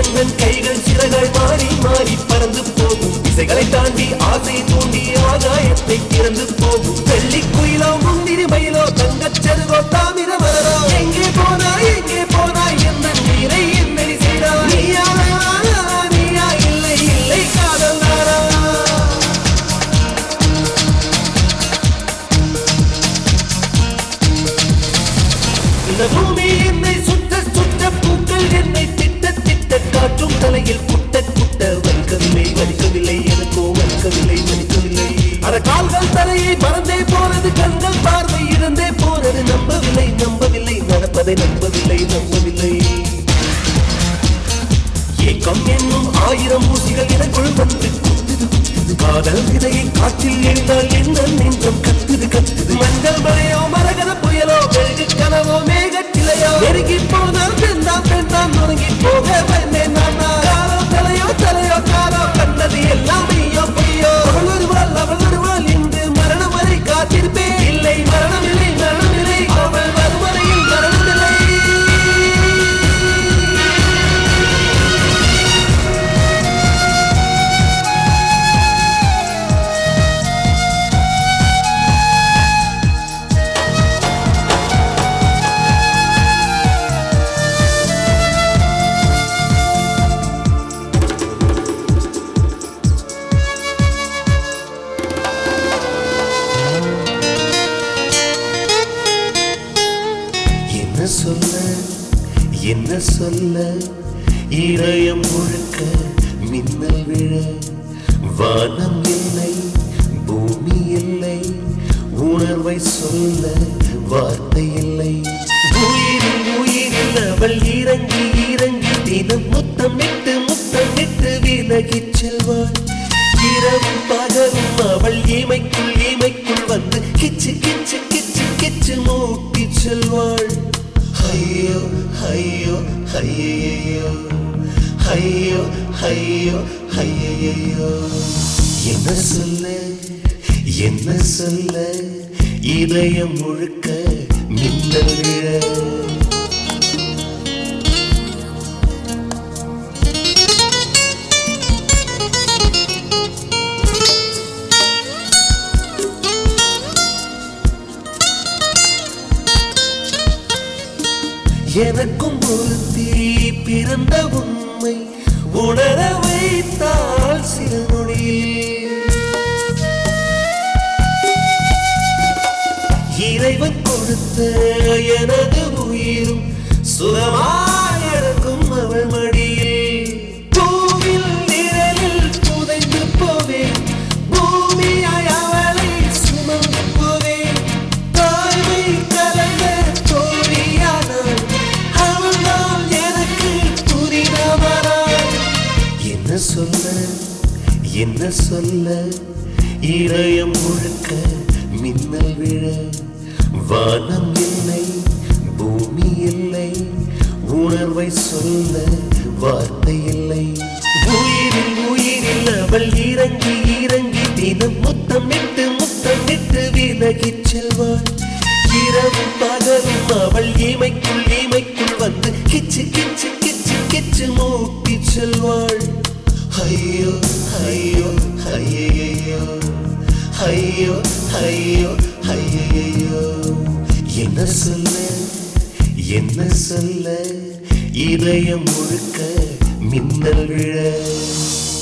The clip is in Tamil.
எந்தன் கைகள் சிறகாய் மாறி மாறி பறந்து போகும் திசைகளை தாண்டி ஆசை தூண்டி ஆகாயத்தை திறந்து போகும் வெள்ளி குயிலோ முந்திரி மயிலோ தங்கச் செருகோ தாமிர மலரோ எங்கே போனாய் எங்கே போனாய் என்ன நீரை என்னடி செய்தாய் நீயா நீயா இல்லை இல்லை காதல் நானா இந்த பூமி என்னை சுற்ற சுற்ற பூக்கள் என்னை திட்ட திட்ட காற்றும் தலையில் குட்ட குட்ட வலிக்கவில்லை வலிக்கவில்லை எனக்கோ வலிக்கவில்லை வலிக்கவில்லை அட கால்கள் தலையை பறந்தே போனது கண்கள் பார்வை இழந்தே போனது நம்பவில்லை நம்பவில்லை நடப்பதை நம்பவில்லை நம்பவில்லை ஏக்கம் என்னும் ஆயிரம் ஊசிகள் எனக்குள் வந்து குத்துது குத்துது காதல் விதையை காற்றில் எழுந்தால் என்ன நெஞ்சம் கத்துது கத்துது மஞ்சள் மழையோ மரகத புயலோ மெழுகு கனவோ மேகச்சிலையோ நெருங்கி போனால் பெண்தான் பெண்தான் நொறுங்கி போக வந்தேன் நான் தான். காலோ தலையோ தலையோ காலோ கண்டது எல்லாம் மெய்யோ பொய்யோ அவள் வருவாள் அவள் வருவாள் இன்று மரணம் வரை காத்திருப்பேன் இல்லை மரணம் இல்லை மரணம் இல்லை அவள் வரும் வரையில் மரணம் இல்லை என்ன சொல்ல என்ன சொல்ல இதயம் முழுக்க மின்னல் விழ வானம் இல்லை பூமி இல்லை உணர்வை சொல்ல வார்த்தை இல்லை உயிரில் உயிரில் அவள் இறங்கி இறங்கி தினம் முத்தமிட்டு முத்தமிட்டு விலகிச் செல்வாள் இரவும் பகலும் அவள் இமைக்குள் இமைக்குள் வந்து கிச்சு கிச்சு கிச்சு கிச்சு மூட்டி செல்வாள் ஐயோ ஐயோ ஐயையோ ஐயோ ஐயோ ஐயையோ என்ன சொல்ல என்ன சொல்ல இதயம் முழுக்க மின்னல் விழ எனக்கும் ஒரு தீ பிறந்த உண்மை உணர வைத்தால் சில நொடியில் இறைவன் கொடுத்த எனது உயிரும் சுகமாய் எனக்கும் அவள் மடியில் பூவில் நிழலில் புதைந்து போவேன் பூமியாய் அவளை சுமந்து போவேன் தாய்மை கலந்த தோழியானாள் அவள்தான் எனக்கு புரிதவராள் என்ன சொல்ல என்ன சொல்ல இதயம் முழுக்க மின்னல் விழ வானம் இல்லை பூமி இல்லை உணர்வை சொல்ல வார்த்தை இல்லை உயிரில் உயிரில் அவள் இறங்கி இறங்கி தினம் முத்தமிட்டு முத்தமிட்டு விலகிச் செல்வாள் இரவும் பகலும் அவள் இமைக்குள் இமைக்குள் வந்து கிச்சு கிச்சு கிச்சு கிச்சு மூட்டி செல்வாள் ஐயோ ஐயோ ஐயையோ ஐயோ ஐயோ ஐயையோ என்ன சொல்ல என்ன சொல்ல இதயம் முழுக்க மின்னல் விழ